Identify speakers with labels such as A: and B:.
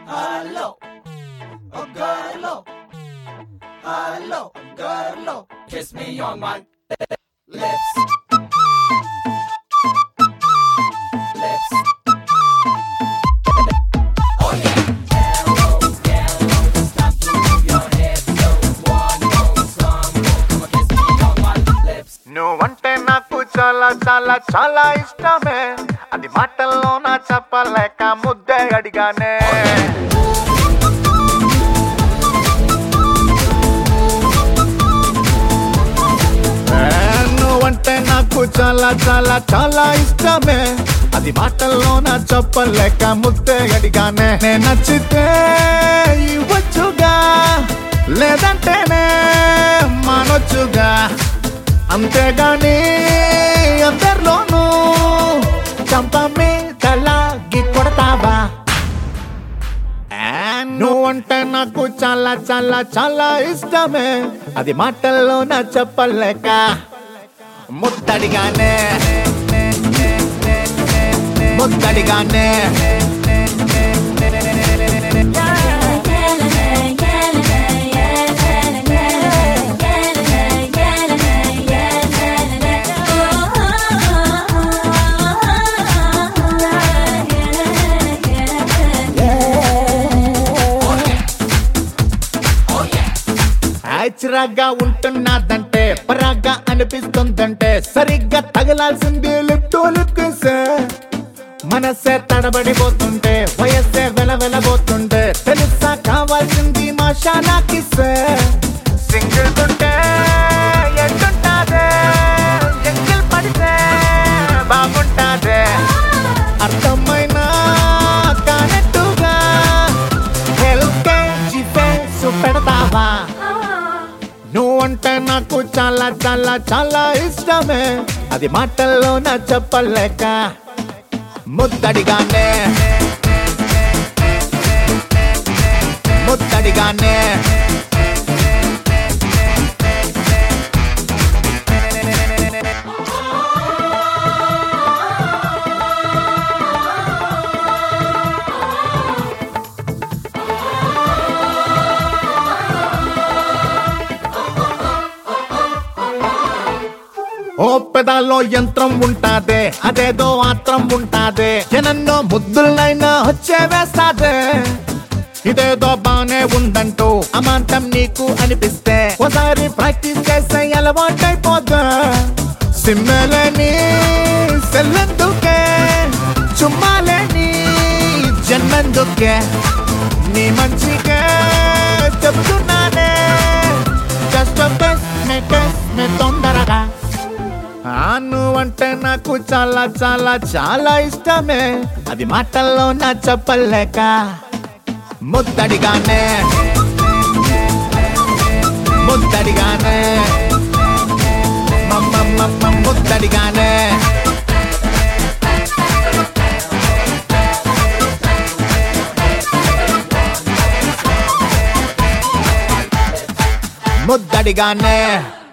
A: Hello, oh girl, hello, girl, kiss me on my lips. Lips. Oh yeah. Hello, hello, it's time to move your hips. So one more song, come on, kiss me on my lips.
B: నువ్వంటే నాకు చాలా చాలా చాలా ఇష్టమే అది మాటల్లో నా చెప్పలేక ముద్దే అడిగానే ఏ, నువ్వంటే నాకు చాలా చాలా చాలా ఇష్టమే అది మాటల్లో నా చెప్పలేక ముద్దే అడిగానే నే నచ్చితే ఇవ్వచ్చుగా లేదంటేనే మానొచ్చుగా అంతేగాని అందరిలోనూ చంప మీదలాగి కొడతావా ఆ, నువ్వంటే నాకు చాలా చాలా చాలా ఇష్టమే అది మాటల్లో నా చెప్పలేక ముద్దడిగానే ముద్దడిగానే చిరాగ్గా ఉంటున్నదంటే పరాగ్గా అనిపిస్తుందంటే సరిగ్గా తగలాల్సింది లిప్ టు లిప్ మనసే తడబడిపోతుంటే వయస్సే వెలవెలబోతుంటే తెలుసా కావాల్సింది మా షానా కిస్సే సింగిల్ తుంటే ఎట్టుంటాదే ఎంగిల్ పడితే బాగుంటాదే అర్థమైనా కానట్టుగా ఎల్కేజీ ఫేసు పెడతావా నువ్వంటే నాకు చాలా చాలా చాలా ఇష్టమే అది మాటల్లో నా చెప్పలేక ముద్దడిగానే ముద్దడిగానే ఓ పెదాల్లో యంత్రం ఉంటాదే అదేదో ఆత్రం ఉంటాదే ఎనన్నో ముద్దులైనా వచ్చే వేస్తాదే ఇదేదో బానే ఉందంటూ అమాంతం నీకు అనిపిస్తే ఒకసారి ప్రాక్టీస్ చేస్తే అలవాటైపోద్దా సిమ్మలేని సెల్లందుకే చుమ్మాలేని జన్మందుకే నీ మంచిగా చెబుతున్నానే కష్టం మే తొందరగా ఆ నువ్వంటే నాకు చాలా చాలా చాలా ఇష్టమే అది మాటల్లో నా చెప్పలేక ముద్దడిగానే ముద్దడిగానే మమ్మ మమ్మ ముద్దడిగానే ముద్దడిగానే